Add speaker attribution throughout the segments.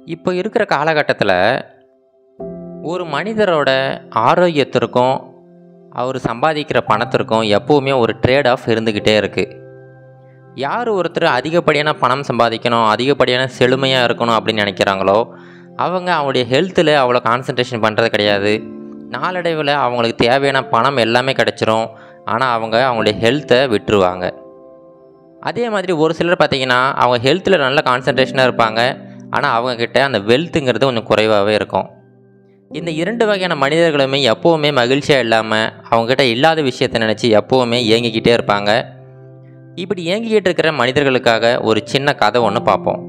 Speaker 1: இப்போ இருக்கிற காலகட்டத்தில் ஒரு மனிதரோட ஆரோக்கியத்திற்கும் அவர் சம்பாதிக்கிற பணத்திற்கும் எப்போவுமே ஒரு ட்ரேட் ஆஃப் இருந்துக்கிட்டே இருக்குது யார் ஒருத்தர் அதிகப்படியான பணம் சம்பாதிக்கணும் அதிகப்படியான செழுமையாக இருக்கணும் அப்படின்னு நினைக்கிறாங்களோ அவங்க அவங்களுடைய ஹெல்த்தில் அவ்வளோ கான்சன்ட்ரேஷன் பண்ணுறது கிடையாது நாளடைவில் அவங்களுக்கு தேவையான பணம் எல்லாமே கிடச்சிரும் ஆனால் அவங்க அவங்களுடைய ஹெல்த்தை விட்டுருவாங்க அதே மாதிரி ஒரு சிலர் பார்த்திங்கன்னா அவங்க ஹெல்த்தில் நல்ல கான்சன்ட்ரேஷனாக இருப்பாங்க ஆனால் அவங்கக்கிட்ட அந்த வெல்த்துங்கிறது கொஞ்சம் குறைவாகவே இருக்கும் இந்த இரண்டு வகையான மனிதர்களுமே எப்போவுமே மகிழ்ச்சியாக இல்லாமல் அவங்கக்கிட்ட இல்லாத விஷயத்தை நினச்சி எப்போவுமே ஏங்கிக்கிட்டே இருப்பாங்க இப்படி ஏங்கிக்கிட்டு இருக்கிற மனிதர்களுக்காக ஒரு சின்ன கதை ஒன்று பார்ப்போம்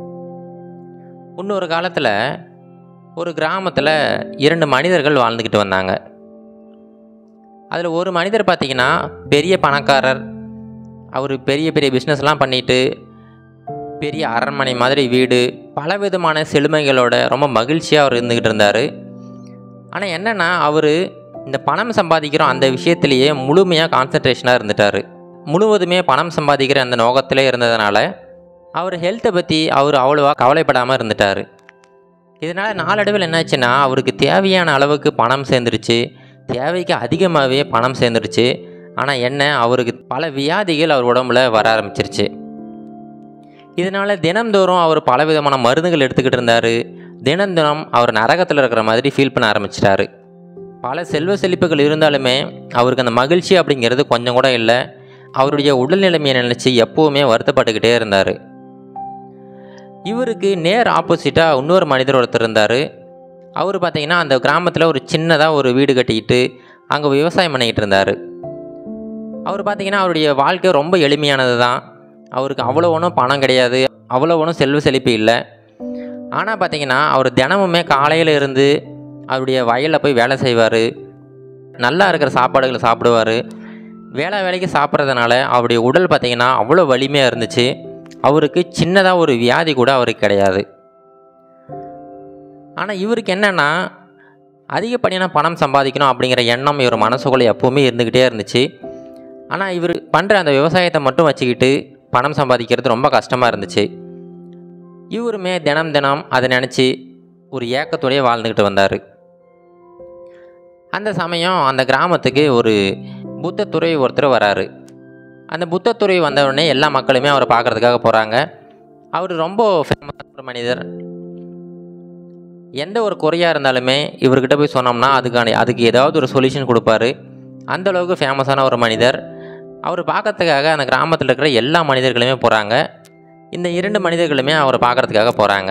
Speaker 1: இன்னொரு காலத்தில் ஒரு கிராமத்தில் இரண்டு மனிதர்கள் வாழ்ந்துக்கிட்டு வந்தாங்க அதில் ஒரு மனிதர் பார்த்திங்கன்னா பெரிய பணக்காரர் அவர் பெரிய பெரிய பிஸ்னஸ்லாம் பண்ணிட்டு பெரிய அரண்மனை மாதிரி வீடு பலவிதமான செழுமைகளோட ரொம்ப மகிழ்ச்சியாக அவர் இருந்துக்கிட்டு இருந்தார் ஆனால் என்னென்னா அவர் இந்த பணம் சம்பாதிக்கிறோம் அந்த விஷயத்திலேயே முழுமையாக கான்சன்ட்ரேஷனாக இருந்துட்டார் முழுவதுமே பணம் சம்பாதிக்கிற அந்த நோக்கத்திலே இருந்ததுனால அவர் ஹெல்த்தை பற்றி அவர் அவ்வளோவா கவலைப்படாமல் இருந்துட்டார் இதனால் நாளடைவில் என்னாச்சுன்னா அவருக்கு தேவையான அளவுக்கு பணம் சேர்ந்துருச்சு தேவைக்கு அதிகமாகவே பணம் சேர்ந்துருச்சு ஆனால் என்ன அவருக்கு பல வியாதிகள் அவர் உடம்புல வர ஆரம்பிச்சிருச்சு இதனால் தினந்தோறும் அவர் பலவிதமான மருந்துகள் எடுத்துக்கிட்டு இருந்தார் தினம் தினம் அவர் நரகத்தில் இருக்கிற மாதிரி ஃபீல் பண்ண ஆரம்பிச்சிட்டாரு பல செல்வ செழிப்புகள் இருந்தாலுமே அவருக்கு அந்த மகிழ்ச்சி அப்படிங்கிறது கொஞ்சம் கூட இல்லை அவருடைய உடல் நிலைமையை நினச்சி எப்போவுமே வருத்தப்பட்டுக்கிட்டே இருந்தார் இவருக்கு நேர் ஆப்போசிட்டாக இன்னொரு மனிதர் ஒருத்தர் இருந்தார் அவர் பார்த்திங்கன்னா அந்த கிராமத்தில் ஒரு சின்னதாக ஒரு வீடு கட்டிக்கிட்டு அங்கே விவசாயம் பண்ணிக்கிட்டு இருந்தார் அவர் பார்த்திங்கன்னா அவருடைய வாழ்க்கை ரொம்ப எளிமையானது தான் அவருக்கு அவ்வளோ ஒன்றும் பணம் கிடையாது அவ்வளோ ஒன்றும் செல்வ செழிப்பு இல்லை ஆனால் பார்த்திங்கன்னா அவர் தினமுமே காலையில் இருந்து அவருடைய வயலில் போய் வேலை செய்வார் நல்லா இருக்கிற சாப்பாடுகளை சாப்பிடுவார் வேலை வேலைக்கு சாப்பிட்றதுனால அவருடைய உடல் பார்த்திங்கன்னா அவ்வளோ வலிமையாக இருந்துச்சு அவருக்கு சின்னதாக ஒரு வியாதி கூட அவருக்கு கிடையாது ஆனால் இவருக்கு என்னென்னா அதிகப்படியான பணம் சம்பாதிக்கணும் அப்படிங்கிற எண்ணம் இவர் மனசுக்குள்ளே எப்போவுமே இருந்துக்கிட்டே இருந்துச்சு ஆனால் இவர் பண்ணுற அந்த விவசாயத்தை மட்டும் வச்சுக்கிட்டு பணம் சம்பாதிக்கிறது ரொம்ப கஷ்டமாக இருந்துச்சு இவருமே தினம் தினம் அதை நினச்சி ஒரு ஏக்கத்தோடையே வாழ்ந்துக்கிட்டு வந்தார் அந்த சமயம் அந்த கிராமத்துக்கு ஒரு புத்தத்துறை ஒருத்தர் வராரு அந்த புத்தத்துறை வந்தவுடனே எல்லா மக்களுமே அவரை பார்க்குறதுக்காக போகிறாங்க அவர் ரொம்ப ஃபேமஸான ஒரு மனிதர் எந்த ஒரு குறையாக இருந்தாலுமே இவர்கிட்ட போய் சொன்னோம்னா அதுக்கான அதுக்கு ஏதாவது ஒரு சொல்யூஷன் கொடுப்பாரு அந்த அளவுக்கு ஃபேமஸான ஒரு மனிதர் அவர் பார்க்கறதுக்காக அந்த கிராமத்தில் இருக்கிற எல்லா மனிதர்களுமே போகிறாங்க இந்த இரண்டு மனிதர்களுமே அவரை பார்க்குறதுக்காக போகிறாங்க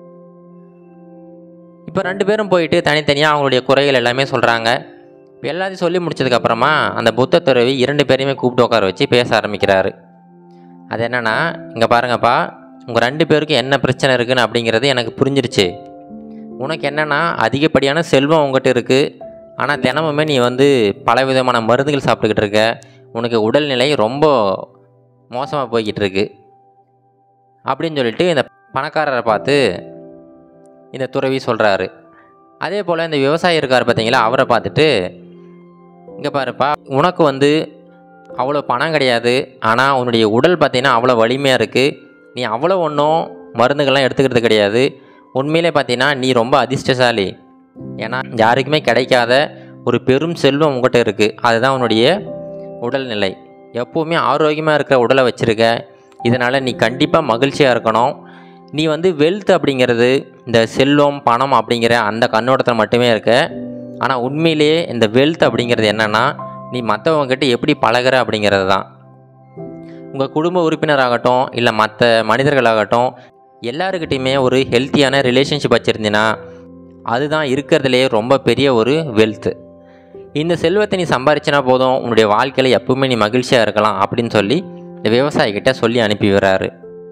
Speaker 1: இப்போ ரெண்டு பேரும் போயிட்டு தனித்தனியாக அவங்களுடைய குறைகள் எல்லாமே சொல்கிறாங்க இப்போ எல்லாத்தையும் சொல்லி முடிச்சதுக்கப்புறமா அந்த புத்த துறவி இரண்டு பேரையுமே கூப்பிட்டு உட்கார வச்சு பேச ஆரம்பிக்கிறாரு அது என்னென்னா இங்கே பாருங்கப்பா உங்கள் ரெண்டு பேருக்கும் என்ன பிரச்சனை இருக்குன்னு அப்படிங்கிறது எனக்கு புரிஞ்சிருச்சு உனக்கு என்னென்னா அதிகப்படியான செல்வம் உங்ககிட்ட இருக்குது ஆனால் தினமுமே நீ வந்து பல விதமான மருந்துகள் சாப்பிட்டுக்கிட்டு இருக்க உனக்கு உடல்நிலை ரொம்ப மோசமாக போய்கிட்டு இருக்கு அப்படின்னு சொல்லிட்டு இந்த பணக்காரரை பார்த்து இந்த துறவி சொல்கிறாரு அதே போல் இந்த விவசாயி இருக்கார் பார்த்தீங்களா அவரை பார்த்துட்டு இங்கே பாருப்பா உனக்கு வந்து அவ்வளோ பணம் கிடையாது ஆனால் உன்னுடைய உடல் பார்த்தீங்கன்னா அவ்வளோ வலிமையாக இருக்குது நீ அவ்வளோ ஒன்றும் மருந்துகள்லாம் எடுத்துக்கிறது கிடையாது உண்மையிலே பார்த்தீங்கன்னா நீ ரொம்ப அதிர்ஷ்டசாலி ஏன்னா யாருக்குமே கிடைக்காத ஒரு பெரும் செல்வம் உங்கள்கிட்ட இருக்குது அதுதான் உன்னுடைய உடல்நிலை எப்போவுமே ஆரோக்கியமாக இருக்கிற உடலை வச்சுருக்க இதனால் நீ கண்டிப்பாக மகிழ்ச்சியாக இருக்கணும் நீ வந்து வெல்த் அப்படிங்கிறது இந்த செல்வம் பணம் அப்படிங்கிற அந்த கண்ணோட்டத்தில் மட்டுமே இருக்க ஆனால் உண்மையிலேயே இந்த வெல்த் அப்படிங்கிறது என்னென்னா நீ மற்றவங்ககிட்ட எப்படி பழகுற அப்படிங்கிறது தான் உங்கள் குடும்ப உறுப்பினராகட்டும் இல்லை மற்ற மனிதர்களாகட்டும் எல்லாருக்கிட்டையுமே ஒரு ஹெல்த்தியான ரிலேஷன்ஷிப் வச்சுருந்தீங்கன்னா அதுதான் இருக்கிறதுலே ரொம்ப பெரிய ஒரு வெல்த்து இந்த செல்வத்தை நீ சம்பாரிச்சினா போதும் உன்னுடைய வாழ்க்கையில் எப்பவுமே நீ மகிழ்ச்சியாக இருக்கலாம் அப்படின்னு சொல்லி இந்த விவசாயிக்கிட்ட சொல்லி அனுப்பி விடுறாரு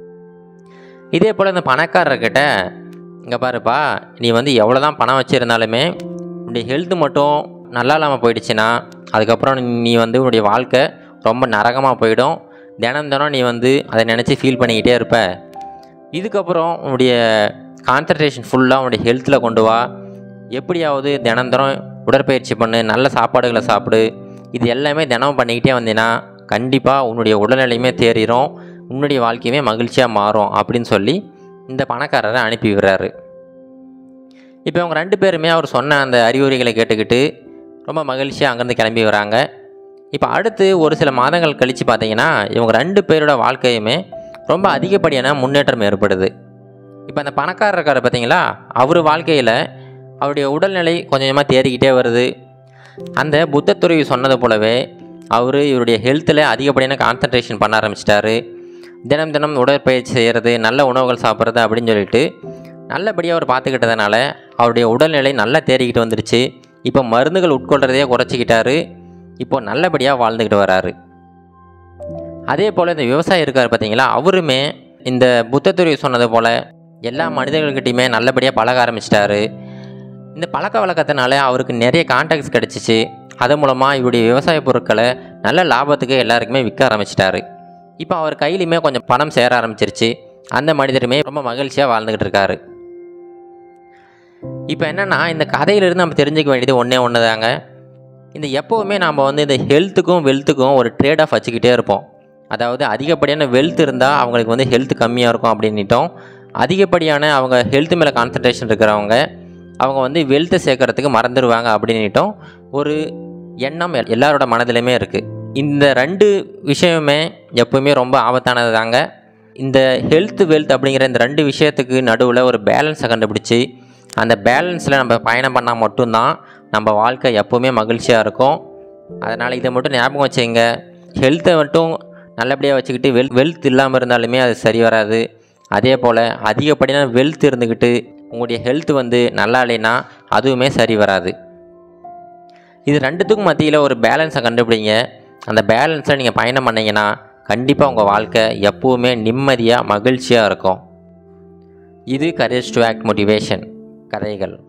Speaker 1: இதே போல் இந்த பணக்காரர்கிட்ட இங்கே பாருப்பா நீ வந்து எவ்வளோ தான் பணம் வச்சுருந்தாலுமே உன்னுடைய ஹெல்த்து மட்டும் நல்லா இல்லாமல் போயிடுச்சுன்னா அதுக்கப்புறம் நீ வந்து உன்னுடைய வாழ்க்கை ரொம்ப நரகமாக போயிடும் தினம் தினம் நீ வந்து அதை நினச்சி ஃபீல் பண்ணிக்கிட்டே இருப்ப இதுக்கப்புறம் உன்னுடைய கான்சன்ட்ரேஷன் ஃபுல்லாக உன்னுடைய ஹெல்த்தில் கொண்டு வா எப்படியாவது தினம் தினம் உடற்பயிற்சி பண்ணு நல்ல சாப்பாடுகளை சாப்பிடு இது எல்லாமே தினமும் பண்ணிக்கிட்டே வந்தீங்கன்னா கண்டிப்பாக உன்னுடைய உடல்நிலையுமே தேறிடும் உன்னுடைய வாழ்க்கையுமே மகிழ்ச்சியாக மாறும் அப்படின்னு சொல்லி இந்த பணக்காரரை அனுப்பி விடுறாரு இப்போ இவங்க ரெண்டு பேருமே அவர் சொன்ன அந்த அறிவுரைகளை கேட்டுக்கிட்டு ரொம்ப மகிழ்ச்சியாக அங்கேருந்து கிளம்பி வராங்க இப்போ அடுத்து ஒரு சில மாதங்கள் கழித்து பார்த்தீங்கன்னா இவங்க ரெண்டு பேரோட வாழ்க்கையுமே ரொம்ப அதிகப்படியான முன்னேற்றம் ஏற்படுது இப்போ அந்த பணக்காரர் இருக்கார் பார்த்தீங்களா அவர் வாழ்க்கையில் அவருடைய உடல்நிலை கொஞ்சம் கொஞ்சமாக தேறிக்கிட்டே வருது அந்த புத்தத்துறவி சொன்னது போலவே அவர் இவருடைய ஹெல்த்தில் அதிகப்படியான கான்சன்ட்ரேஷன் பண்ண ஆரம்பிச்சிட்டாரு தினம் தினம் உடற்பயிற்சி செய்கிறது நல்ல உணவுகள் சாப்பிட்றது அப்படின்னு சொல்லிட்டு நல்லபடியாக அவர் பார்த்துக்கிட்டதுனால அவருடைய உடல்நிலை நல்லா தேறிக்கிட்டு வந்துருச்சு இப்போ மருந்துகள் உட்கொள்கிறதையே குறைச்சிக்கிட்டாரு இப்போ நல்லபடியாக வாழ்ந்துக்கிட்டு வராரு அதே போல் இந்த விவசாயி இருக்கார் பார்த்தீங்களா அவருமே இந்த புத்தத்துறவி சொன்னது போல் எல்லா மனிதர்கள்கிட்டையுமே நல்லபடியாக பழக ஆரம்பிச்சிட்டாரு இந்த பழக்க வழக்கத்தினால அவருக்கு நிறைய கான்டாக்ட்ஸ் கிடச்சிச்சு அது மூலமாக இவருடைய விவசாய பொருட்களை நல்ல லாபத்துக்கு எல்லாருக்குமே விற்க ஆரம்பிச்சிட்டாரு இப்போ அவர் கையிலையுமே கொஞ்சம் பணம் சேர ஆரம்பிச்சிருச்சு அந்த மனிதருமே ரொம்ப மகிழ்ச்சியாக வாழ்ந்துக்கிட்டு இருக்காரு இப்போ என்னென்னா இந்த கதையிலிருந்து நம்ம தெரிஞ்சுக்க வேண்டியது ஒன்றே ஒன்று தாங்க இந்த எப்போவுமே நாம் வந்து இந்த ஹெல்த்துக்கும் வெல்த்துக்கும் ஒரு ட்ரேட் ஆஃப் வச்சுக்கிட்டே இருப்போம் அதாவது அதிகப்படியான வெல்த் இருந்தால் அவங்களுக்கு வந்து ஹெல்த் கம்மியாக இருக்கும் அப்படின்னுட்டோம் அதிகப்படியான அவங்க ஹெல்த் மேலே கான்சன்ட்ரேஷன் இருக்கிறவங்க அவங்க வந்து வெல்த்தை சேர்க்கறதுக்கு மறந்துடுவாங்க அப்படின்னுட்டோம் ஒரு எண்ணம் எல்- எல்லாரோட மனதிலுமே இருக்குது இந்த ரெண்டு விஷயமுமே எப்பவுமே ரொம்ப ஆபத்தானது தாங்க இந்த ஹெல்த் வெல்த் அப்படிங்கிற இந்த ரெண்டு விஷயத்துக்கு நடுவில் ஒரு பேலன்ஸை கண்டுபிடிச்சி அந்த பேலன்ஸில் நம்ம பயணம் பண்ணால் மட்டும்தான் நம்ம வாழ்க்கை எப்போவுமே மகிழ்ச்சியாக இருக்கும் அதனால் இதை மட்டும் ஞாபகம் வச்சுங்க ஹெல்த்தை மட்டும் நல்லபடியாக வச்சுக்கிட்டு வெல் வெல்த் இல்லாமல் இருந்தாலுமே அது சரி வராது அதே போல் அதிகப்படியான வெல்த் இருந்துக்கிட்டு உங்களுடைய ஹெல்த் வந்து நல்லா இல்லைன்னா அதுவுமே சரி வராது இது ரெண்டுத்துக்கும் மத்தியில் ஒரு பேலன்ஸை கண்டுபிடிங்க அந்த பேலன்ஸை நீங்கள் பயணம் பண்ணீங்கன்னா கண்டிப்பாக உங்கள் வாழ்க்கை எப்பவுமே நிம்மதியாக மகிழ்ச்சியாக இருக்கும் இது கரேஜ் டு ஆக்ட் மோட்டிவேஷன் கதைகள்